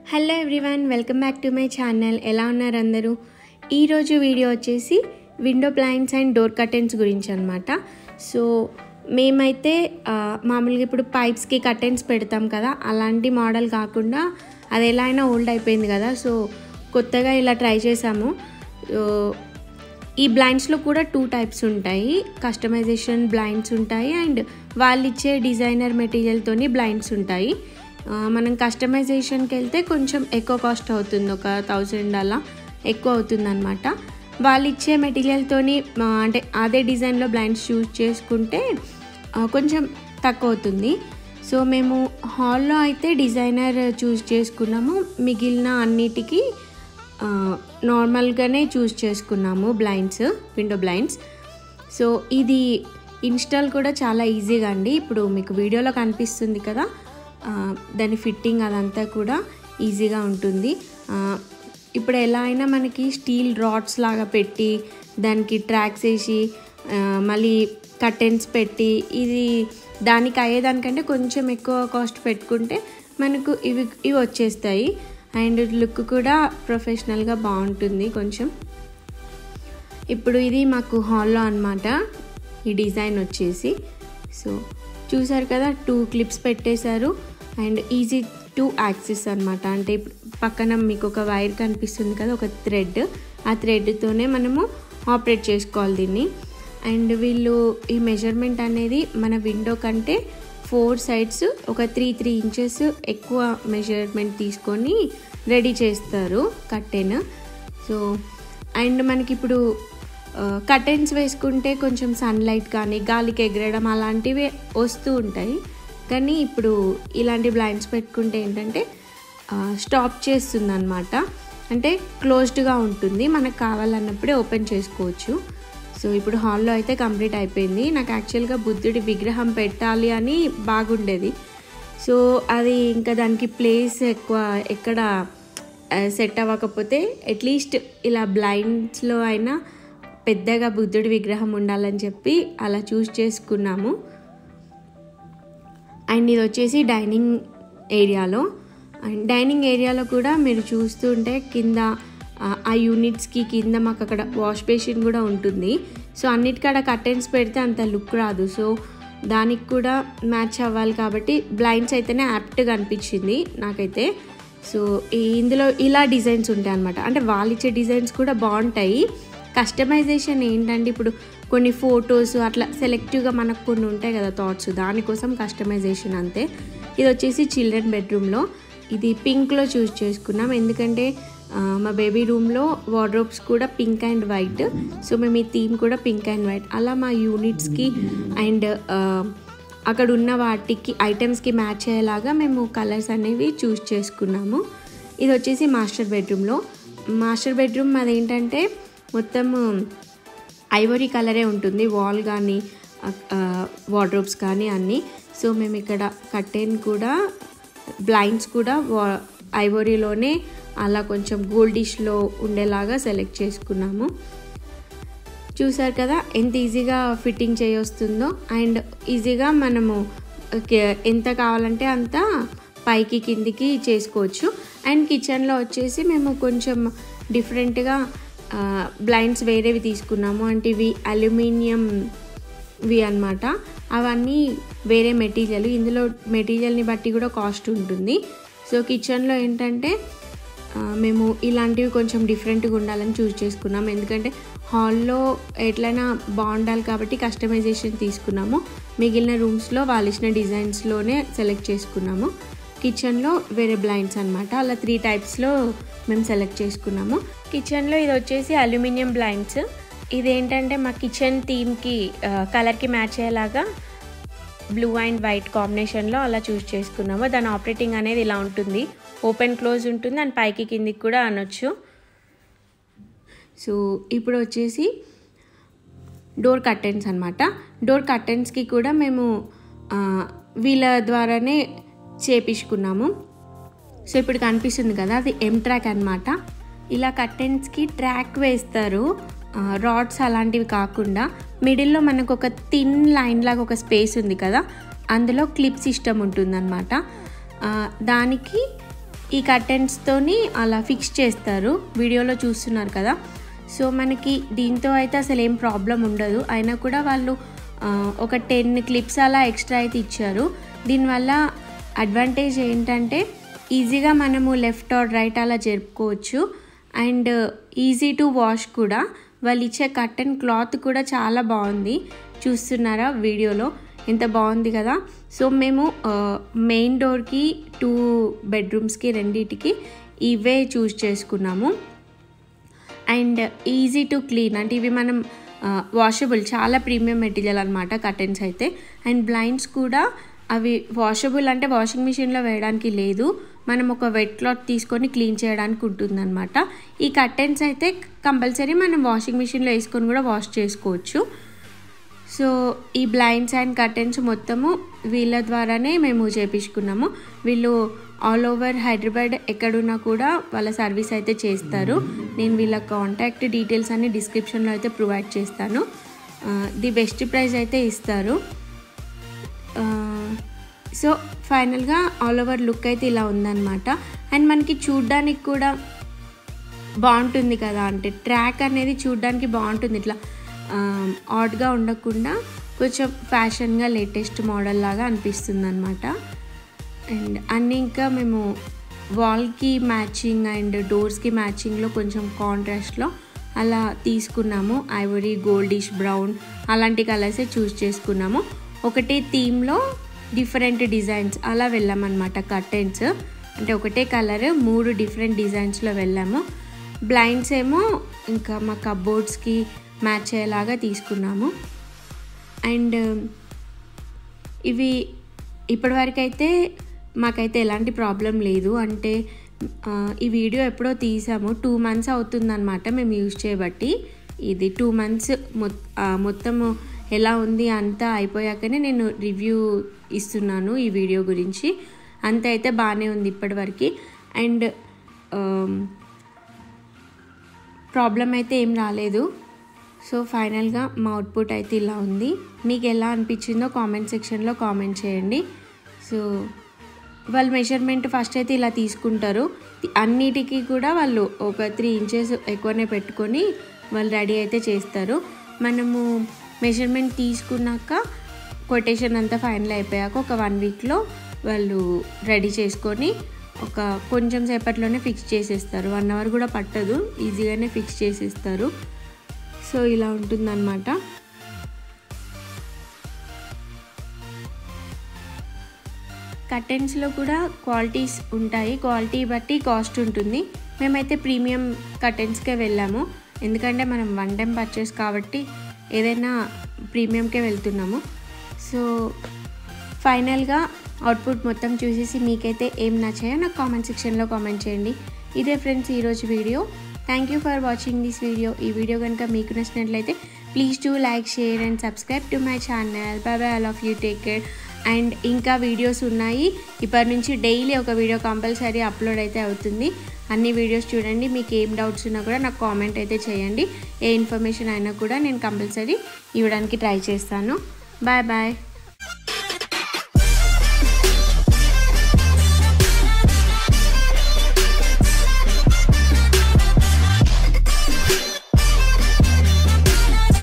hello everyone welcome back to my channel ఎలా ఉన్నారు అందరూ ఈరోజు వీడియో వచ్చేసి window blinds and door curtains గురించి అనమాట సో మేమైతే ఆ, మామూలుగా ఇప్పుడు పైప్స్కి కర్టెన్స్ పెడతాం కదా అలాంటి మోడల్ కాకుండా అది ఎలా అయినా ఓల్డ్ అయిపోయింది కదా సో కొత్తగా ఇలా ట్రై చేసాము సో ఈ బ్లైండ్స్లో కూడా టూ టైప్స్ ఉంటాయి కస్టమైజేషన్ బ్లైండ్స్ ఉంటాయి అండ్ వాళ్ళు ఇచ్చే డిజైనర్ మెటీరియల్తోని బ్లైండ్స్ ఉంటాయి ఆ, మనం కస్టమైజేషన్కి వెళ్తే కొంచెం ఎక్కువ కాస్ట్ అవుతుంది ఒక థౌజండ్ అలా ఎక్కువ అవుతుంది అనమాట వాళ్ళు ఇచ్చే మెటీరియల్తోని ఆ, అంటే అదే డిజైన్లో బ్లైండ్స్ చూస్ చేసుకుంటే ఆ, కొంచెం తక్కువ అవుతుంది సో మేము హాల్లో అయితే డిజైనర్ చూస్ చేసుకున్నాము మిగిలిన అన్నిటికీ ఆ, నార్మల్గానే చూస్ చేసుకున్నాము బ్లైండ్స్ విండో బ్లైండ్స్ సో ఇది ఇన్స్టాల్ కూడా చాలా ఈజీగా అండి ఇప్పుడు మీకు వీడియోలో కనిపిస్తుంది కదా ఆ, దాని ఫిట్టింగ్ అదంతా కూడా ఈజీగా ఉంటుంది ఆ, ఇప్పుడు ఎలా అయినా మనకి స్టీల్ రాడ్స్ లాగా పెట్టి దానికి ట్రాక్స్ వేసి ఆ, మళ్ళీ కర్టెన్స్ పెట్టి ఇది దానికి అయ్యేదానికంటే కొంచెం ఎక్కువ కాస్ట్ పెట్టుకుంటే మనకు ఇవి ఇవి వచ్చేస్తాయి అండ్ లుక్ కూడా ప్రొఫెషనల్గా బాగుంటుంది కొంచెం ఇప్పుడు ఇది మాకు హాల్లో అన్నమాట ఈ డిజైన్ వచ్చేసి సో చూసారు కదా టూ క్లిప్స్ పెట్టేశారు అండ్ ఈజీ టు యాక్సెస్ అనమాట అంటే ఇప్పుడు పక్కన మీకు ఒక వైర్ కనిపిస్తుంది కదా ఒక థ్రెడ్ ఆ థ్రెడ్తోనే మనము ఆపరేట్ చేసుకోవాలి దీన్ని అండ్ వీళ్ళు ఈ మెజర్మెంట్ అనేది మన విండో కంటే ఫోర్ సైడ్స్ ఒక త్రీ త్రీ ఇంచెస్ ఎక్కువ మెజర్మెంట్ తీసుకొని రెడీ చేస్తారు కట్టెన్ సో అండ్ మనకి ఇప్పుడు కర్టెన్స్ వేసుకుంటే కొంచెం సన్లైట్ కానీ గాలికి ఎగరడం అలాంటివి వస్తూ ఉంటాయి కానీ ఇప్పుడు ఇలాంటి బ్లైండ్స్ పెట్టుకుంటే ఏంటంటే స్టాప్ చేస్తుంది అనమాట అంటే క్లోజ్డ్గా ఉంటుంది మనకు కావాలన్నప్పుడే ఓపెన్ చేసుకోవచ్చు సో ఇప్పుడు హాల్లో అయితే కంప్లీట్ అయిపోయింది నాకు యాక్చువల్గా బుద్ధుడి విగ్రహం పెట్టాలి అని బాగుండేది సో అది ఇంకా దానికి ప్లేస్ ఎక్కువ ఎక్కడ సెట్ అవ్వకపోతే అట్లీస్ట్ ఇలా బ్లైండ్స్లో అయినా పెద్దగా బుద్ధుడి విగ్రహం ఉండాలని చెప్పి అలా చూస్ చేసుకున్నాము అండ్ ఇది వచ్చేసి డైనింగ్ ఏరియాలో అండ్ డైనింగ్ ఏరియాలో కూడా మీరు చూస్తుంటే కింద ఆ, ఆ యూనిట్స్కి కింద మాకు అక్కడ వాష్ బేసిన్ కూడా ఉంటుంది సో అన్నిటికాడ కర్టెన్స్ పెడితే అంత లుక్ రాదు సో దానికి కూడా మ్యాచ్ అవ్వాలి కాబట్టి బ్లైండ్స్ అయితేనే యాప్ట్గా అనిపించింది నాకైతే సో ఈ ఇందులో ఇలా డిజైన్స్ ఉంటాయి అనమాట అంటే వాళ్ళు ఇచ్చే డిజైన్స్ కూడా బాగుంటాయి కస్టమైజేషన్ ఏంటంటే ఇప్పుడు కొన్ని ఫొటోస్ అట్లా సెలెక్టివ్గా మనకు కొన్ని ఉంటాయి కదా థాట్స్ దానికోసం కస్టమైజేషన్ అంతే ఇది వచ్చేసి చిల్డ్రన్ బెడ్రూమ్లో ఇది పింక్లో చూస్ చేసుకున్నాం ఎందుకంటే ఆ, మా బేబీ రూమ్లో వార్డ్రోబ్స్ కూడా పింక్ అండ్ వైట్ సో మేము ఈ థీమ్ కూడా పింక్ అండ్ వైట్ అలా మా యూనిట్స్కి అండ్ అక్కడ ఉన్న వాటికి ఐటమ్స్కి మ్యాచ్ అయ్యేలాగా మేము కలర్స్ అనేవి చూస్ చేసుకున్నాము ఇది వచ్చేసి మాస్టర్ బెడ్రూమ్లో మాస్టర్ బెడ్రూమ్ అదేంటంటే మొత్తము ఐవరీ కలరే ఉంటుంది వాల్ కానీ వార్డ్రోబ్స్ కానీ అన్నీ సో మేము ఇక్కడ కర్టెన్ కూడా బ్లైండ్స్ కూడా వా ఐవరీలోనే అలా కొంచెం గోల్డిష్లో ఉండేలాగా సెలెక్ట్ చేసుకున్నాము చూసారు కదా ఎంత ఈజీగా ఫిట్టింగ్ చేయొస్తుందో అండ్ ఈజీగా మనము కే- ఎంత కావాలంటే అంత పైకి కిందికి చేసుకోవచ్చు అండ్ కిచెన్లో వచ్చేసి మేము కొంచెం డిఫరెంట్గా బ్లైండ్స్ వేరేవి తీసుకున్నాము అంటే ఇవి అల్యూమినియంవి అనమాట అవన్నీ వేరే మెటీరియల్ ఇందులో మెటీరియల్ని బట్టి కూడా కాస్ట్ ఉంటుంది సో కిచెన్లో ఏంటంటే ఆ, మేము ఇలాంటివి కొంచెం డిఫరెంట్గా ఉండాలని చూస్ చేసుకున్నాం ఎందుకంటే హాల్లో ఎట్లయినా బాగుండాలి కాబట్టి కస్టమైజేషన్ తీసుకున్నాము మిగిలిన రూమ్స్లో వాళ్ళు ఇచ్చిన డిజైన్స్లోనే సెలెక్ట్ చేసుకున్నాము కిచెన్లో వేరే బ్లైండ్స్ అనమాట అలా త్రీ టైప్స్లో మేము సెలెక్ట్ చేసుకున్నాము కిచెన్లో ఇది వచ్చేసి అల్యూమినియం బ్లైండ్స్ ఇదేంటంటే మా కిచెన్ థీమ్కి కలర్కి మ్యాచ్ అయ్యేలాగా బ్లూ అండ్ వైట్ కాంబినేషన్లో అలా చూస్ చేసుకున్నాము దాని ఆపరేటింగ్ అనేది ఇలా ఉంటుంది ఓపెన్ క్లోజ్ ఉంటుంది అండ్ పైకి కిందికి కూడా అనొచ్చు సో ఇప్పుడు వచ్చేసి డోర్ కర్టెన్స్ అనమాట డోర్ కర్టెన్స్కి కూడా మేము ఆ, వీళ్ళ ద్వారానే చేపించుకున్నాము సో ఇప్పుడు కనిపిస్తుంది కదా అది ఎం ట్రాక్ అనమాట ఇలా కర్టెన్స్కి ట్రాక్ వేస్తారు రాడ్స్ అలాంటివి కాకుండా మిడిల్లో మనకు ఒక థిన్ లైన్ లాగా ఒక స్పేస్ ఉంది కదా అందులో క్లిప్ సిస్టమ్ ఉంటుందన్నమాట ఆ, దానికి ఈ కర్టెన్స్తోని అలా ఫిక్స్ చేస్తారు వీడియోలో చూస్తున్నారు కదా సో మనకి దీంతో అయితే అసలు ఏం ప్రాబ్లం ఉండదు అయినా కూడా వాళ్ళు ఒక టెన్ క్లిప్స్ అలా ఎక్స్ట్రా అయితే ఇచ్చారు దీనివల్ల అడ్వాంటేజ్ ఏంటంటే ఈజీగా మనము లెఫ్ట్ ఆర్ రైట్ అలా జరుపుకోవచ్చు అండ్ ఈజీ టు వాష్ కూడా వాళ్ళు ఇచ్చే కట్టెన్ క్లాత్ కూడా చాలా బాగుంది చూస్తున్నారా వీడియోలో ఎంత బాగుంది కదా సో మేము మెయిన్ డోర్కి టూ బెడ్రూమ్స్కి రెండింటికి ఇవే చూస్ చేసుకున్నాము అండ్ ఈజీ టు క్లీన్ అంటే ఇవి మనం వాషబుల్ చాలా ప్రీమియం మెటీరియల్ అనమాట కర్టెన్స్ అయితే అండ్ బ్లైండ్స్ కూడా అవి వాషబుల్ అంటే వాషింగ్ మిషన్లో వేయడానికి లేదు మనం ఒక వెట్ క్లాత్ తీసుకొని క్లీన్ చేయడానికి ఉంటుందన్నమాట ఈ కర్టెన్స్ అయితే కంపల్సరీ మనం వాషింగ్ మిషన్లో వేసుకొని కూడా వాష్ చేసుకోవచ్చు సో ఈ బ్లైండ్స్ అండ్ కర్టెన్స్ మొత్తము వీళ్ళ ద్వారానే మేము చేపించుకున్నాము వీళ్ళు ఆల్ ఓవర్ హైదరాబాద్ ఎక్కడున్నా కూడా వాళ్ళ సర్వీస్ అయితే చేస్తారు నేను వీళ్ళ కాంటాక్ట్ డీటెయిల్స్ అన్ని డిస్క్రిప్షన్లో అయితే ప్రొవైడ్ చేస్తాను ది బెస్ట్ ప్రైస్ అయితే ఇస్తారు సో ఫైనల్గా ఆల్ ఓవర్ లుక్ అయితే ఇలా ఉందన్నమాట అండ్ మనకి చూడ్డానికి కూడా బాగుంటుంది కదా అంటే ట్రాక్ అనేది చూడ్డానికి బాగుంటుంది ఇట్లా ఆడ్గా ఉండకుండా కొంచెం ఫ్యాషన్గా లేటెస్ట్ మోడల్ లాగా అనిపిస్తుంది అనమాట అండ్ అన్నీ ఇంకా మేము వాల్కి మ్యాచింగ్ అండ్ డోర్స్కి మ్యాచింగ్లో కొంచెం కాంట్రాస్ట్లో అలా తీసుకున్నాము ఐవరీ గోల్డిష్ బ్రౌన్ అలాంటి కలర్సే చూస్ చేసుకున్నాము ఒకటే థీమ్లో డిఫరెంట్ డిజైన్స్ అలా వెళ్ళామన్నమాట కర్టెన్స్ అంటే ఒకటే కలర్ మూడు డిఫరెంట్ డిజైన్స్లో వెళ్ళాము బ్లైండ్స్ ఏమో ఇంకా మా కబోర్డ్స్కి మ్యాచ్ అయ్యేలాగా తీసుకున్నాము అండ్ ఇవి ఇప్పటివరకు అయితే మాకైతే ఎలాంటి ప్రాబ్లం లేదు అంటే ఈ వీడియో ఎప్పుడో తీసాము టూ మంత్స్ అవుతుందన్నమాట మేము యూజ్ చేయబట్టి ఇది టూ మంత్స్ మొత్తము ఎలా ఉంది అంతా అయిపోయాకనే నేను రివ్యూ ఇస్తున్నాను ఈ వీడియో గురించి అంత అయితే బాగానే ఉంది ఇప్పటివరకు అండ్ ప్రాబ్లం అయితే ఏం రాలేదు సో ఫైనల్గా మా అవుట్పుట్ అయితే ఇలా ఉంది మీకు ఎలా అనిపించిందో కామెంట్ సెక్షన్లో కామెంట్ చేయండి సో వాళ్ళు మెజర్మెంట్ ఫస్ట్ అయితే ఇలా తీసుకుంటారు అన్నిటికీ కూడా వాళ్ళు ఒక త్రీ ఇంచెస్ ఎక్కువనే పెట్టుకొని వాళ్ళు రెడీ అయితే చేస్తారు మనము మెజర్మెంట్ తీసుకున్నాక కొటేషన్ అంతా ఫైనల్ అయిపోయాక ఒక వన్ వీక్లో వాళ్ళు రెడీ చేసుకొని ఒక కొంచెం సేపట్లోనే ఫిక్స్ చేసేస్తారు వన్ అవర్ కూడా పట్టదు ఈజీగానే ఫిక్స్ చేసేస్తారు సో ఇలా ఉంటుందన్నమాట కర్టెన్స్లో కూడా క్వాలిటీస్ ఉంటాయి క్వాలిటీ బట్టి కాస్ట్ ఉంటుంది మేమైతే ప్రీమియం కర్టెన్స్కే వెళ్ళాము ఎందుకంటే మనం వన్ టైం పర్చేస్ కాబట్టి ఏదైనా ప్రీమియంకే వెళ్తున్నాము సో ఫైనల్గా అవుట్పుట్ మొత్తం చూసేసి మీకైతే ఏం నచ్చాయో నాకు కామెంట్ సెక్షన్లో కామెంట్ చేయండి ఇదే ఫ్రెండ్స్ ఈరోజు video thank you for watching this video ఈ వీడియో కనుక మీకు నచ్చినట్లయితే please do like share and subscribe to my channel bye bye all of you take care and ఇంకా వీడియోస్ ఉన్నాయి ఇప్పటి నుంచి డైలీ ఒక వీడియో కంపల్సరీ అప్లోడ్ అయితే అవుతుంది అన్ని వీడియోస్ చూడండి మీకు ఏం డౌట్స్ ఉన్నా కూడా నాకు కామెంట్ అయితే చేయండి ఏ ఇన్ఫర్మేషన్ అయినా కూడా నేను కంపల్సరీ ఇవ్వడానికి ట్రై చేస్తాను బాయ్ బాయ్